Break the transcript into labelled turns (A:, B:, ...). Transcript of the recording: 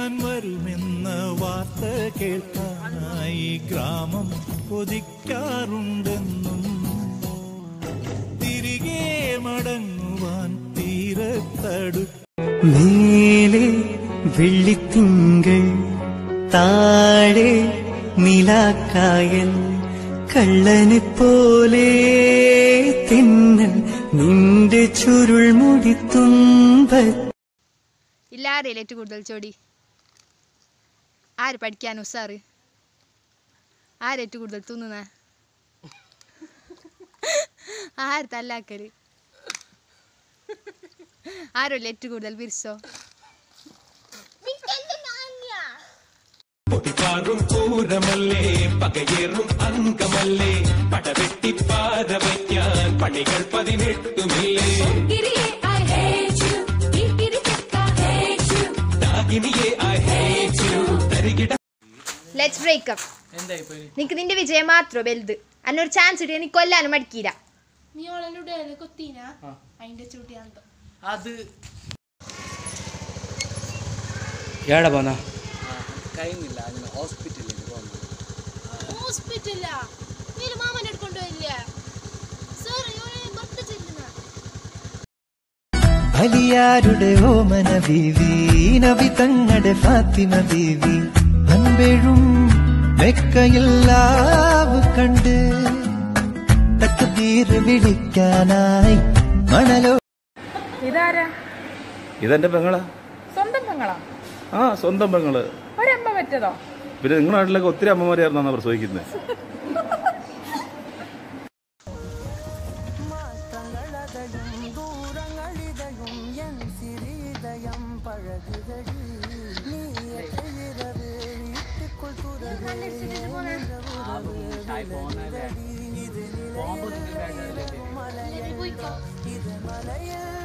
A: ഞാൻ വരുമെന്ന വാർത്ത കേൾക്കാനായി ഗ്രാമം കൊതിക്കാറുണ്ടെന്നും തിരികെ മടങ്ങുവാൻ തീരത്തടു
B: മേലെ വെള്ളിത്തിങ്കൾ താഴെ നിലാക്കായൽ കള്ളനെ പോലെ തിന്നൽ നിന്റെ ചുരുൾ മുടിത്തുമ്പ
C: ഇല്ല ആരെയല്ലേ ഏറ്റവും കൂടുതൽ ചോടി ആര് പഠിക്കാൻ ഉസാറ് ആരേറ്റവും കൂടുതൽ തിന്നുന്ന ആര് തല്ലാക്കല് ആരല്ലേ ഏറ്റവും കൂടുതൽ പിരിച്ചോ
D: പൊട്ടിപ്പാറും പൂരമല്ലേ പകയേറും അംഗമല്ലേ പടവെട്ടി പാത വയ്ക്കാൻ പണികൾ പതിനെട്ടുമില്ലേ ദാഗിനിയെ ഐ ഹേറ്റ് യു തരികിട
C: ലെറ്റ്സ് ബ്രേക്കപ്പ് നിനക്ക് നിന്റെ വിജയം മാത്രം വലുത് അന്നൊരു ചാൻസ് ഇട്ട് നീ കൊല്ലാനും മടിക്കില്ല
E: നീ ഓളെ കൊത്തീന അതിന്റെ ചൂട്ടിയാന്തോ
F: അത് ഏടാ പോന്നാ
E: ഹോസ്പിറ്റലാ നീ ഒരു മാമനെ എടുക്കൊണ്ട് പോയില്ലേ സാർ ഇവനെ ബർത്ത് ചെല്ലുന്ന
B: അലിയാരുടെ ഓമന ബീവി നബി തങ്ങളുടെ ഫാത്തിമ ബീവി അൻപെഴും മെക്കയില്ലാവ് കണ്ട് തക്കുതീർ വിളിക്കാനായി മണലോ
G: ഇതാരാ
H: ഇതെന്റെ പെങ്ങളാ
G: സ്വന്തം പെങ്ങളാ
H: ആ സ്വന്തം പെങ്ങള്
G: ഒരമ്മ പറ്റതോ
H: പിന്നെ നിങ്ങളുടെ നാട്ടിലൊക്കെ ഒത്തിരി അമ്മമാരെയായിരുന്നു പ്രസവിക്കുന്നത്
E: പോയിക്കോ